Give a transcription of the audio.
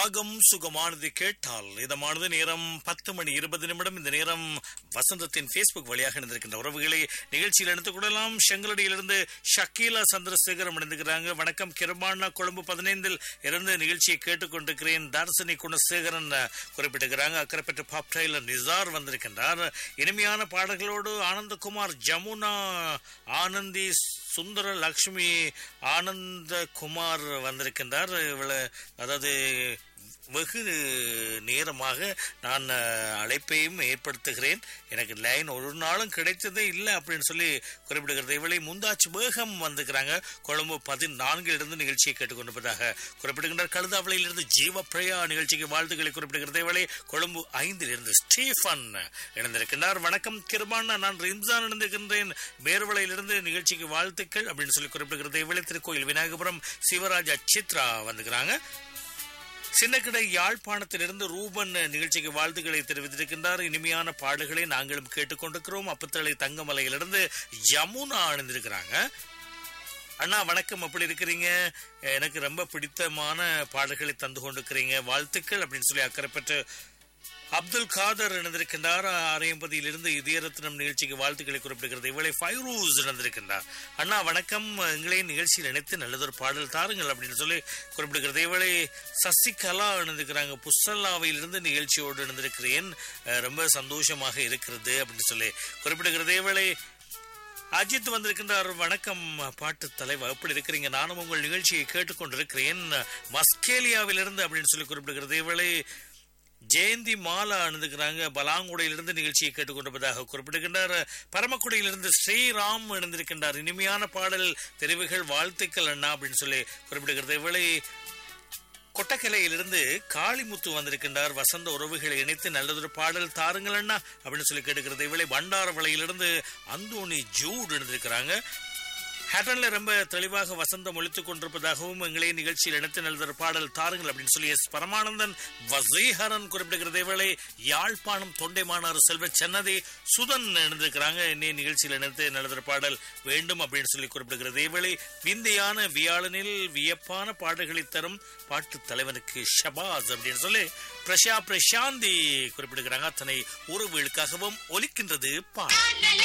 ராகம் சுகமானது கேட்டால் இதமானது நேரம் பத்து மணி இருபது நிமிடம் இந்த நேரம் வசந்தத்தின் Facebook வழியாக இணைந்திருக்கின்ற உறவுகளை நிகழ்ச்சியில் எடுத்துக் கொள்ளலாம் செங்கலடியிலிருந்து ஷக்கீலா சந்திரசேகரம் இணைந்திருக்கிறாங்க வணக்கம் கிருமானா கொழும்பு பதினைந்தில் இருந்து நிகழ்ச்சியை கேட்டுக்கொண்டிருக்கிறேன் தர்சனி குணசேகரன் குறிப்பிட்டிருக்கிறாங்க அக்கரைப்பட்டு பாப் டெய்லர் நிசார் வந்திருக்கின்றார் இனிமையான பாடல்களோடு ஆனந்தகுமார் ஜமுனா ஆனந்தி சுந்தர லக்ஷ்மி ஆனந்த குமார் வந்திருக்கின்றார் இவள அதாவது வெகு நேரமாக நான் அஹ், அழைப்பையும் ஏற்படுத்துகிறேன் எனக்கு லைன் ஒரு நாளும் கிடைத்ததே இல்லை அப்படின்னு சொல்லி குறிப்பிடுகிறது இவளை முந்தாச்சு வேகம் வந்திருக்கிறாங்க கொழும்பு பதினான்கில் இருந்து நிகழ்ச்சியை கேட்டுக்கொண்டிருப்பதாக குறிப்பிடுகின்றார் கழுதாவளையிலிருந்து ஜீவப்பிரியா நிகழ்ச்சிக்கு வாழ்த்துக்களை குறிப்பிடுகிறது இவளை கொழும்பு ஐந்தில் இருந்து ஸ்டீஃபன் இணைந்திருக்கின்றார் வணக்கம் கிருபான் நான் ரிம்சான் இணைந்திருக்கின்றேன் மேர்வளையிலிருந்து நிகழ்ச்சிக்கு வாழ்த்துக்கள் அப்படின்னு சொல்லி குறிப்பிடுகிறது இவளை திருக்கோயில் விநாயகபுரம் சிவராஜா சித்ரா வந்துக்கிறாங்க சின்னக்கடை யாழ்ப்பாணத்திலிருந்து ரூபன் நிகழ்ச்சிக்கு வாழ்த்துக்களை தெரிவித்திருக்கின்றார் இனிமையான பாடல்களை நாங்களும் கேட்டுக்கொண்டிருக்கிறோம் அப்பத்தளை தங்கமலையிலிருந்து யமுனா அணிந்திருக்கிறாங்க அண்ணா வணக்கம் எப்படி இருக்கிறீங்க எனக்கு ரொம்ப பிடித்தமான பாடல்களை தந்து கொண்டிருக்கிறீங்க வாழ்த்துக்கள் அப்படின்னு சொல்லி அக்கறைப்பட்டு அப்துல் காதர் இணைந்திருக்கின்றார் அரையம்பதியிலிருந்து இதயரத்னம் நிகழ்ச்சிக்கு வாழ்த்துக்களை குறிப்பிடுகிறது இவளை ஃபைரூஸ் இணைந்திருக்கின்றார் அண்ணா வணக்கம் எங்களையும் நிகழ்ச்சியில் இணைத்து நல்லதொரு பாடல் தாருங்கள் அப்படின்னு சொல்லி குறிப்பிடுகிறது இவளை சசிகலா இணைந்திருக்கிறாங்க புஸ்ஸல்லாவிலிருந்து நிகழ்ச்சியோடு இணைந்திருக்கிறேன் அஹ், ரொம்ப சந்தோஷமாக இருக்கிறது அப்படின்னு சொல்லி குறிப்பிடுகிறது இவளை அஜித் வந்திருக்கின்றார் வணக்கம் பாட்டு தலைவர் எப்படி இருக்கிறீங்க நானும் உங்கள் நிகழ்ச்சியை கேட்டுக்கொண்டிருக்கிறேன் மஸ்கேலியாவிலிருந்து அப்படின்னு சொல்லி குறிப்பிடுகிறது இவளை ஜெயந்தி மாலா அணிந்துக்கிறாங்க பலாங்குடையிலிருந்து நிகழ்ச்சியை கேட்டுக்கொண்டிருப்பதாக குறிப்பிடுகின்றார் பரமக்குடியிலிருந்து ஸ்ரீராம் இணைந்திருக்கின்றார் இனிமையான பாடல் தெரிவுகள் வாழ்த்துக்கள் அண்ணா அப்படின்னு சொல்லி குறிப்பிடுகிறது இவளை கொட்டக்கலையிலிருந்து காளிமுத்து வந்திருக்கின்றார் வசந்த உறவுகளை இணைத்து நல்லதொரு பாடல் தாருங்கள் அண்ணா அப்படின்னு சொல்லி கேட்டுக்கிறது இவளை பண்டாரவளையிலிருந்து அந்தோணி ஜூட் இருந்திருக்கிறாங்க ஹேட்டன்ல ரொம்ப தெளிவாக வசந்தம் ஒழித்துக் கொண்டிருப்பதாகவும் எங்களை நிகழ்ச்சியில் இணைத்து நல்லதொரு பாடல் தாருங்கள் அப்படின்னு சொல்லி எஸ் பரமானந்தன் வசீகரன் குறிப்பிடுகிறது இவளை யாழ்ப்பாணம் தொண்டைமானார் செல்வ சென்னதி சுதன் இணைந்திருக்கிறாங்க என்னை நிகழ்ச்சியில் இணைத்து நல்லதொரு பாடல் வேண்டும் அப்படின்னு சொல்லி குறிப்பிடுகிறது இவளை விந்தையான வியாழனில் வியப்பான பாடல்களை தரும் பாட்டு தலைவனுக்கு ஷபாஸ் அப்படின்னு சொல்லி பிரஷா பிரசாந்தி குறிப்பிடுகிறாங்க அத்தனை உறவுகளுக்காகவும் ஒலிக்கின்றது பாடல்